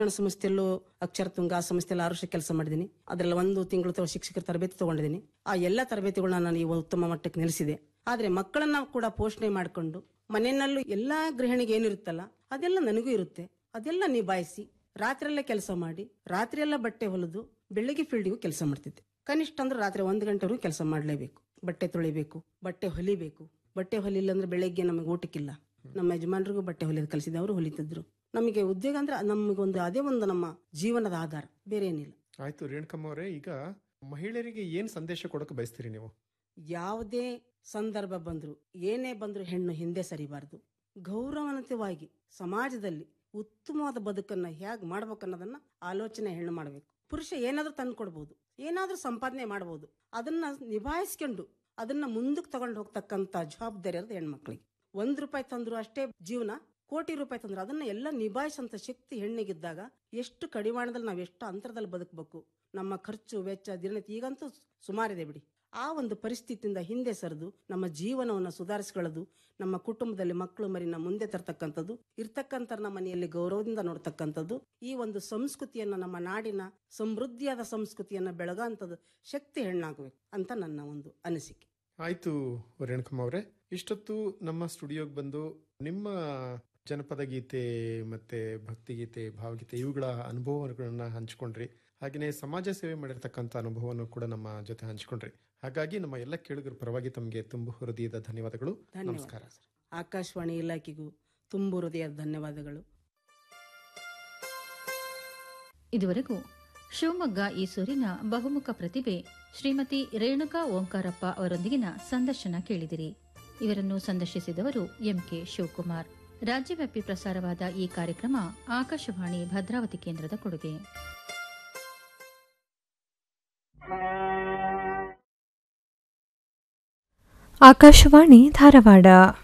ಶಿಕ್ಷಣ ಸಂಸ್ಥೆಯಲ್ಲೂ ಅಕ್ಷರ ತುಂಗ ಆ ಸಂಸ್ಥೆಯಲ್ಲಿ ಆರು ವರ್ಷ ಕೆಲಸ ಮಾಡಿದ್ದೀನಿ ಅದರಲ್ಲಿ ಒಂದು ತಿಂಗಳು ತ- ಶಿಕ್ಷಕರ ತರಬೇತಿ ತಗೊಂಡಿದ್ದೀನಿ ಆ ಎಲ್ಲ ತರಬೇತಿಗಳನ್ನ ನಾನು ಈ ಉತ್ತಮ ಮಟ್ಟಕ್ಕೆ ನಿಲ್ಲಿಸಿದೆ ಆದ್ರೆ ಮಕ್ಕಳನ್ನ ಕೂಡ ಪೋಷಣೆ ಮಾಡಿಕೊಂಡು ಮನೆಯಲ್ಲೂ ಎಲ್ಲಾ ಗೃಹಿಣಿಗೆ ಏನಿರುತ್ತಲ್ಲ ಅದೆಲ್ಲ ನನಗೂ ಇರುತ್ತೆ ಅದೆಲ್ಲ ನಿಭಾಯಿಸಿ ರಾತ್ರಿಯೆಲ್ಲ ಕೆಲಸ ಮಾಡಿ ರಾತ್ರಿಯೆಲ್ಲ ಬಟ್ಟೆ ಹೊಲಿದು ಬೆಳಿಗ್ಗೆ ಫೀಲ್ಡಿಗೂ ಕೆಲಸ ಮಾಡ್ತಿದ್ದೆ ಕನಿಷ್ಠ ಅಂದ್ರೆ ರಾತ್ರಿ ಒಂದು ಗಂಟೆವರೆಗೂ ಕೆಲಸ ಮಾಡಲೇಬೇಕು ಬಟ್ಟೆ ತೊಳಿಬೇಕು ಬಟ್ಟೆ ಹೊಲಿಬೇಕು ಬಟ್ಟೆ ಹೊಲಿಲ್ಲ ಅಂದ್ರೆ ಬೆಳಗ್ಗೆ ನಮಗೆ ಊಟಕ್ಕಿಲ್ಲ ನಮ್ಮ ಯಜಮಾನರಿಗೂ ಬಟ್ಟೆ ಹೊಲಿಯೋದು ಕಲಿಸಿದೆ ಅವರು ಹೊಲಿತಿದ್ರು ನಮಗೆ ಉದ್ಯೋಗ ಅಂದ್ರೆ ನಮಗೆ ಒಂದು ಅದೇ ಒಂದು ನಮ್ಮ ಜೀವನದ ಆಧಾರ ಬೇರೆ ಏನಿಲ್ಲ ಆಯ್ತು ರೇಣುಕಮ್ಮ ಅವರೇ ಈಗ ಮಹಿಳೆಯರಿಗೆ ಏನ್ ಸಂದೇಶ ಕೊಡಕ್ಕೆ ಬಯಸ್ತೀರಿ ನೀವು ಯಾವುದೇ ಸಂದರ್ಭ ಬಂದ್ರು ಏನೇ ಬಂದ್ರು ಹೆಣ್ಣು ಹಿಂದೆ ಸರಿಬಾರದು ಗೌರವಾನ್ವಿತವಾಗಿ ಸಮಾಜದಲ್ಲಿ ಉತ್ತಮವಾದ ಬದುಕನ್ನ ಹೇಗ್ ಮಾಡ್ಬೇಕನ್ನೋದನ್ನ ಆಲೋಚನೆ ಹೆಣ್ಣು ಮಾಡಬೇಕು ಪುರುಷ ಏನಾದ್ರೂ ತಂದು ಕೊಡ್ಬೋದು ಏನಾದ್ರೂ ಸಂಪಾದನೆ ಮಾಡಬಹುದು ಅದನ್ನ ನಿಭಾಯಿಸ್ಕೊಂಡು ಅದನ್ನ ಮುಂದಕ್ಕೆ ತಗೊಂಡು ಹೋಗ್ತಕ್ಕಂತ ಜವಾಬ್ದಾರಿ ಇರೋದು ಹೆಣ್ಮಕ್ಳಿಗೆ ಒಂದ್ ರೂಪಾಯಿ ತಂದ್ರು ಅಷ್ಟೇ ಜೀವನ ಕೋಟಿ ರೂಪಾಯಿ ತಂದ್ರು ಅದನ್ನ ಎಲ್ಲ ನಿಭಾಯಿಸಂತ ಶಕ್ತಿ ಹೆಣ್ಣಿಗಿದ್ದಾಗ ಎಷ್ಟು ಕಡಿವಾಣದಲ್ಲಿ ನಾವು ಎಷ್ಟು ಅಂತರದಲ್ಲಿ ಬದುಕಬೇಕು ನಮ್ಮ ಖರ್ಚು ವೆಚ್ಚ ದಿನನಿತ್ಯ ಈಗಂತೂ ಸುಮಾರಿದೆ ಬಿಡಿ ಆ ಒಂದು ಪರಿಸ್ಥಿತಿಯಿಂದ ಹಿಂದೆ ಸರಿದು ನಮ್ಮ ಜೀವನವನ್ನು ಸುಧಾರಿಸ್ಕೊಳ್ಳೋದು ನಮ್ಮ ಕುಟುಂಬದಲ್ಲಿ ಮಕ್ಕಳು ಮರಿನ ಮುಂದೆ ತರ್ತಕ್ಕಂಥದ್ದು ಇರ್ತಕ್ಕಂಥ ನಮ್ಮ ಮನೆಯಲ್ಲಿ ಗೌರವದಿಂದ ನೋಡ್ತಕ್ಕಂಥದ್ದು ಈ ಒಂದು ಸಂಸ್ಕೃತಿಯನ್ನ ನಮ್ಮ ನಾಡಿನ ಸಮೃದ್ಧಿಯಾದ ಸಂಸ್ಕೃತಿಯನ್ನ ಬೆಳಗಂಥದ್ದು ಶಕ್ತಿ ಹೆಣ್ಣಾಗಬೇಕು ಅಂತ ನನ್ನ ಒಂದು ಅನಿಸಿಕೆ ಆಯ್ತು ರೇಣುಕಮ್ಮ ಅವರೇ ಇಷ್ಟೊತ್ತು ನಮ್ಮ ಸ್ಟುಡಿಯೋಗೆ ಬಂದು ನಿಮ್ಮ ಜನಪದ ಗೀತೆ ಮತ್ತೆ ಭಕ್ತಿಗೀತೆ ಭಾವಗೀತೆ ಇವುಗಳ ಅನುಭವಗಳನ್ನ ಹಂಚಿಕೊಂಡ್ರಿ ಹಾಗೆಯೇ ಸಮಾಜ ಸೇವೆ ಮಾಡಿರ್ತಕ್ಕಂಥ ಅನುಭವವನ್ನು ಕೂಡ ನಮ್ಮ ಜೊತೆ ಹಂಚಿಕೊಂಡ್ರಿ ಹಾಗಾಗಿ ನಮ್ಮ ಎಲ್ಲ ಕೇಳುಗರ ಪರವಾಗಿ ತಮಗೆ ತುಂಬು ಹೃದಯದ ಧನ್ಯವಾದಗಳು ನಮಸ್ಕಾರ ಧನ್ಯವಾದ ಸರ್. ಆಕಾಶವಾಣಿ ಇಲಾಖೆಗೂ ತುಂಬು ಹೃದಯದ ಧನ್ಯವಾದಗಳು ಇದುವರೆಗೂ ಶಿವಮೊಗ್ಗ ಈಸೂರಿನ ಬಹುಮುಖ ಪ್ರತಿಭೆ ಶ್ರೀಮತಿ ರೇಣುಕಾ ಓಂಕಾರಪ್ಪ ಅವರೊಂದಿಗಿನ ಸಂದರ್ಶನ ಕೇಳಿದಿರಿ ಇವರನ್ನು ಸಂದರ್ಶಿಸಿದವರು ಎಂಕೆ ಶಿವಕುಮಾರ್ ರಾಜ್ಯವ್ಯಾಪಿ ಪ್ರಸಾರವಾದ ಈ ಕಾರ್ಯಕ್ರಮ ಆಕಾಶವಾಣಿ ಭದ್ರಾವತಿ ಕೇಂದ್ರದ ಕೊಡುಗೆ ಆಕಾಶವಾಣಿ ಧಾರವಾಡ